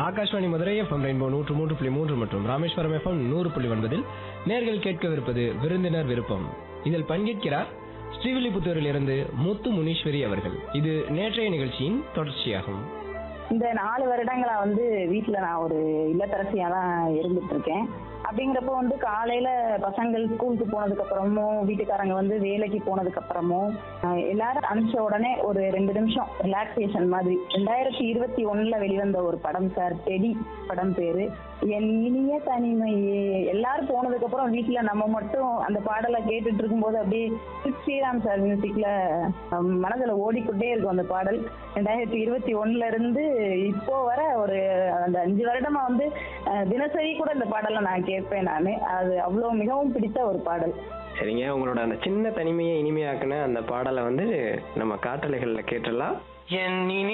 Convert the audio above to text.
Akashvani Madurai FM rainbow நூற்று மூன்று புள்ளி மூன்று மற்றும் ராமேஸ்வரம் எஃப்எம் நூறு புள்ளி ஒன்பதில் நேர்கள் கேட்கவிருப்பது விருந்தினர் விருப்பம் இதில் பங்கேற்கிறார் ஸ்ரீவில்லிபுத்தூரில் இருந்து முத்து முனீஸ்வரி அவர்கள் இது நேற்றைய நிகழ்ச்சியின் தொடர்ச்சியாகும் இந்த நாலு வருடங்களா வந்து வீட்ல நான் ஒரு இல்லத்தரசியா தான் இருந்துட்டு இருக்கேன் அப்படிங்கிறப்போ வந்து காலையில பசங்கள் ஸ்கூலுக்கு போனதுக்கு அப்புறமும் வீட்டுக்காரங்க வந்து வேலைக்கு போனதுக்கு அப்புறமும் ஆஹ் எல்லாரும் அனுப்பிச்ச உடனே ஒரு ரெண்டு நிமிஷம் ரிலாக்ஸேஷன் மாதிரி ரெண்டாயிரத்தி இருபத்தி ஒண்ணுல வெளிவந்த ஒரு படம் சார் டெடி படம் பேரு என் இனிய தனிமையே எல்லாரும் போனதுக்கு அப்புறம் வீட்டுல நம்ம மட்டும் அந்த பாடலை கேட்டுட்டு இருக்கும்போது அப்படியே ஸ்ரீராம் சார் மியூசிக்ல மனதுல ஓடிக்கிட்டே இருக்கும் அந்த பாடல் ரெண்டாயிரத்தி இருபத்தி ஒண்ணுல இருந்து இப்போ வர ஒரு அந்த அஞ்சு வருடமா வந்து அஹ், தினசரி கூட இந்த பாடலை நான் கேட்பேன் நானு அது அவ்வளவு மிகவும் பிடித்த ஒரு பாடல் சரிங்க உங்களோட அந்த சின்ன தனிமையை இனிமையாக்குன அந்த பாடலை வந்து நம்ம காட்டலைகளில் கேட்டுடலாம் என் இனி